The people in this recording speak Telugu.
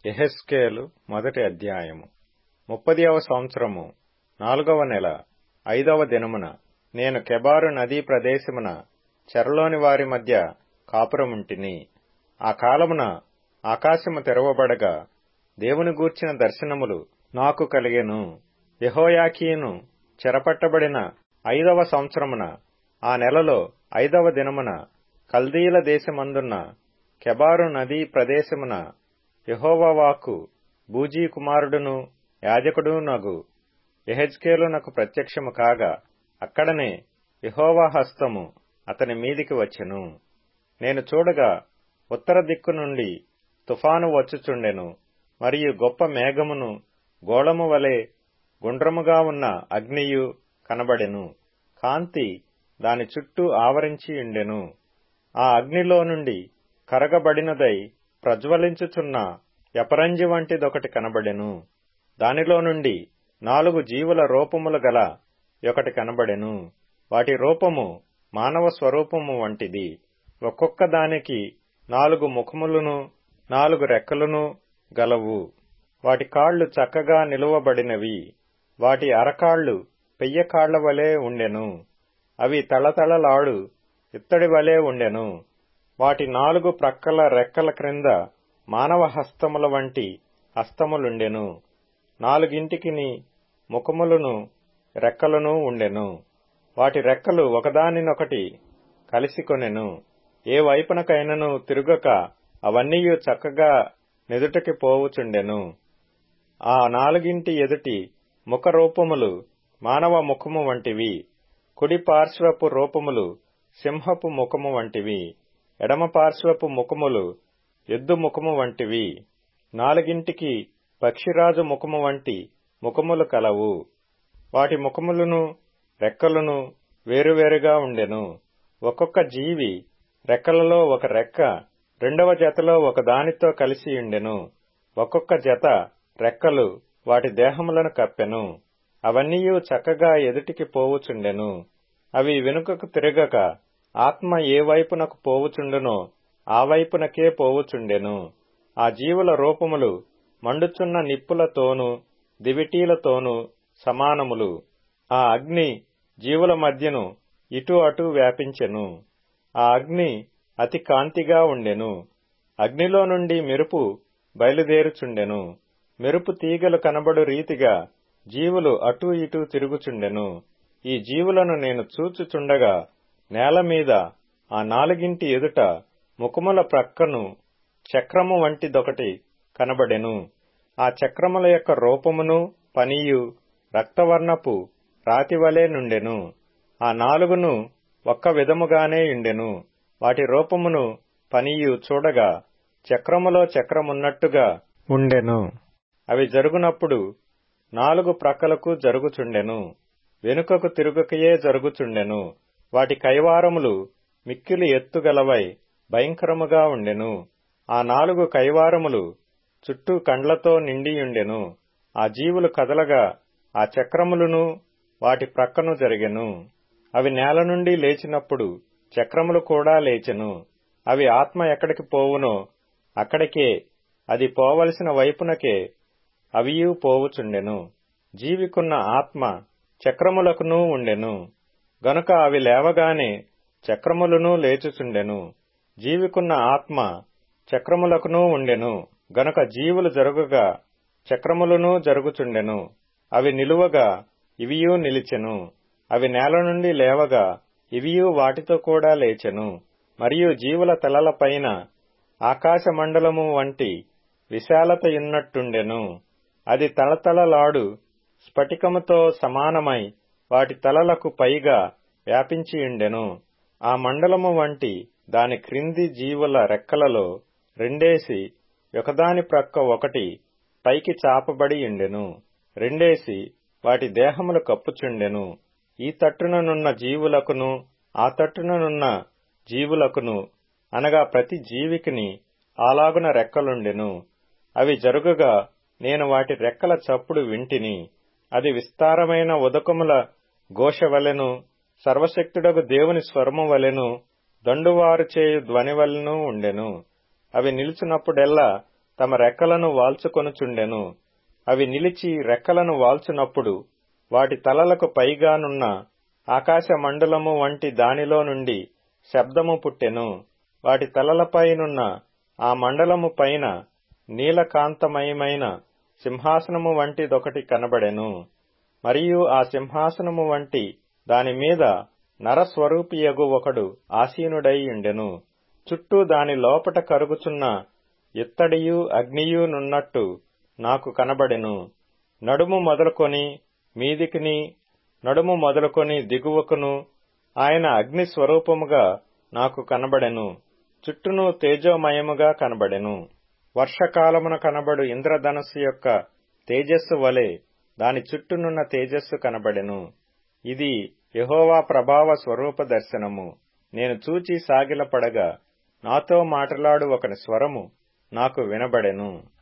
ఎహెస్కేలు మొదటి అధ్యాయము ముప్పదియవ సంవత్సరము నాలుగవ నెల ఐదవ దినమున నేను కెబారు నదీ ప్రదేశమున చెరలోని వారి మధ్య కాపురముంటిని ఆ కాలమున ఆకాశము తెరవబడగా దేవుని గూర్చిన దర్శనములు నాకు కలిగెను యెహోయాకీను చెరపట్టబడిన ఐదవ సంవత్సరమున ఆ నెలలో ఐదవ దినమున కల్దీల దేశమందున్న కెబారు నదీ ప్రదేశమున యెహోవా వాక్కు బూజీ కుమారుడును యాజకుడునగు యెహెజ్కేలునకు ప్రత్యక్షము కాగా అక్కడనే యెహోవా హస్తము అతని మీదికి వచ్చెను నేను చూడగా ఉత్తర దిక్కు నుండి తుఫాను వచ్చుచుండెను మరియు గొప్ప మేఘమును గోళము వలె గుండ్రముగా ఉన్న అగ్నియు కనబడెను కాంతి దాని చుట్టూ ఆవరించి ఉండెను ఆ అగ్నిలో నుండి కరగబడినదై ప్రజ్వలించుచున్న ఎపరంజి వంటిదొకటి కనబడెను దానిలో నుండి నాలుగు జీవుల రూపములు గల ఒకటి కనబడెను వాటి రూపము మానవ స్వరూపము వంటిది ఒక్కొక్క దానికి నాలుగు ముఖములను నాలుగు రెక్కలను గలవు వాటి కాళ్లు చక్కగా నిలువబడినవి వాటి అరకాళ్లు పెయ్య కాళ్ల వలె ఉండెను అవి తళతళలాడు ఇత్తడి వలె ఉండెను వాటి నాలుగు ప్రక్కల రెక్కల క్రింద మానవ హస్తముల వంటి హస్తములుండెను నాలుగింటికిని ముఖములను రెక్కలను ఉండెను వాటి రెక్కలు ఒకదానినొకటి కలిసికొనెను ఏ వైపునకైనను తిరుగక అవన్నీయు చక్కగా నెదుటకి పోవుచుండెను ఆ నాలుగింటి ఎదుటి ముఖ రూపములు మానవ ముఖము వంటివి కుడి పార్శ్వపు రూపములు సింహపు ముఖము వంటివి ఎడమ పార్శ్వపు ముఖములు ఎద్దు ముఖము వంటివి నాలుగింటికి పక్షిరాజు ముఖము వంటి ముఖములు కలవు వాటి ముఖములను రెక్కలను వేరువేరుగా ఉండెను ఒక్కొక్క జీవి రెక్కలలో ఒక రెక్క రెండవ జతలో ఒక దానితో కలిసి ఉండెను ఒక్కొక్క జత రెక్కలు వాటి దేహములను కప్పెను అవన్నీయూ చక్కగా ఎదుటికి పోవుచుండెను అవి వెనుకకు తిరగక ఆత్మ ఏ వైపునకు పోవుచుండునో ఆ వైపునకే పోవుచుండెను ఆ జీవుల రూపములు మండుచున్న నిప్పులతోనూ దివిటీలతోనూ సమానములు ఆ అగ్ని జీవుల మధ్యను ఇటు అటు వ్యాపించెను ఆ అగ్ని అతి కాంతిగా ఉండెను అగ్నిలో నుండి మెరుపు బయలుదేరుచుండెను మెరుపు తీగలు కనబడు రీతిగా జీవులు అటూ ఇటూ తిరుగుచుండెను ఈ జీవులను నేను చూచుచుండగా నేల మీద ఆ నాలుగింటి ఎదుట ముఖముల ప్రక్కను చక్రము వంటిదొకటి కనబడెను ఆ చక్రముల యొక్క రూపమును పనియు రక్తవర్ణపు రాతివలే నుండెను ఆ నాలుగును ఒక్క విధముగానే ఉండెను వాటి రూపమును పనియు చూడగా చక్రములో చక్రమున్నట్టుగా ఉండెను అవి జరుగునప్పుడు నాలుగు ప్రక్కలకు జరుగుచుండెను వెనుకకు తిరుగుకయే జరుగుచుండెను వాటి కైవారములు మిక్కిలి ఎత్తుగలవై భయంకరముగా ఉండెను ఆ నాలుగు కైవారములు చుట్టూ కండ్లతో నిండియుండెను ఆ జీవులు కదలగా ఆ చక్రములను వాటి ప్రక్కను జరిగెను అవి నేల నుండి లేచినప్పుడు చక్రములు కూడా లేచెను అవి ఆత్మ ఎక్కడికి పోవునో అక్కడికే అది పోవలసిన వైపునకే అవియూ పోవుచుండెను జీవికున్న ఆత్మ చక్రములకునూ ఉండెను గనుక అవి లేవగానే చక్రములను లేచుచుండెను జీవికున్న ఆత్మ చక్రములకునూ ఉండెను గనుక జీవులు జరుగుగా చక్రములను జరుగుచుండెను అవి నిలువగా ఇవియూ నిలిచెను అవి నేల నుండి లేవగా ఇవియూ వాటితో కూడా లేచెను మరియు జీవుల తలలపైన ఆకాశమండలము వంటి విశాలతయున్నట్టుండెను అది తళతళలాడు స్ఫటికముతో సమానమై వాటి తలలకు పైగా వ్యాపించియుండెను ఆ మండలము వంటి దాని క్రింది జీవుల రెక్కలలో రెండేసి ఒకదాని ప్రక్క ఒకటి పైకి చాపబడి ఉండెను రెండేసి వాటి దేహములు కప్పుచుండెను ఈ తట్టుననున్న జీవులకును ఆ తట్టుననున్న జీవులకును అనగా ప్రతి జీవికిని అలాగున రెక్కలుండెను అవి జరుగుగా నేను వాటి రెక్కల చప్పుడు వింటిని అది విస్తారమైన ఉదకముల ఘోష వలెను సర్వశక్తుడగు దేవుని స్వరము వలెను దండువారు చేయు ధ్వని వలెను ఉండెను అవి నిలుచున్నప్పుడెల్లా తమ రెక్కలను వాల్చుకొనుచుండెను అవి నిలిచి రెక్కలను వాల్చునప్పుడు వాటి తలలకు పైగానున్న ఆకాశ మండలము వంటి దానిలో నుండి శబ్దము పుట్టెను వాటి తలలపైనున్న ఆ మండలము పైన నీలకాంతమయమైన సింహాసనము వంటిదొకటి కనబడెను మరియు ఆ సింహాసనము వంటి దానిమీద నరస్వరూపియగు ఒకడు ఆసీనుడై ఉండెను చుట్టూ దాని లోపట కరుగుచున్న ఇత్తడియు అగ్నియు నున్నట్టు నాకు కనబడెను నడుము మొదలుకొని మీదికిని నడుము మొదలుకొని దిగువకును ఆయన అగ్ని స్వరూపముగా నాకు కనబడెను చుట్టూను తేజోమయముగా కనబడెను వర్షకాలమున కనబడు ఇంద్రధనస్సు యొక్క తేజస్సు వలె దాని చుట్టూనున్న తేజస్సు కనబడెను ఇది యహోవా ప్రభావ స్వరూప దర్శనము నేను చూచి సాగిలపడగా నాతో మాటలాడు ఒకని స్వరము నాకు వినబడెను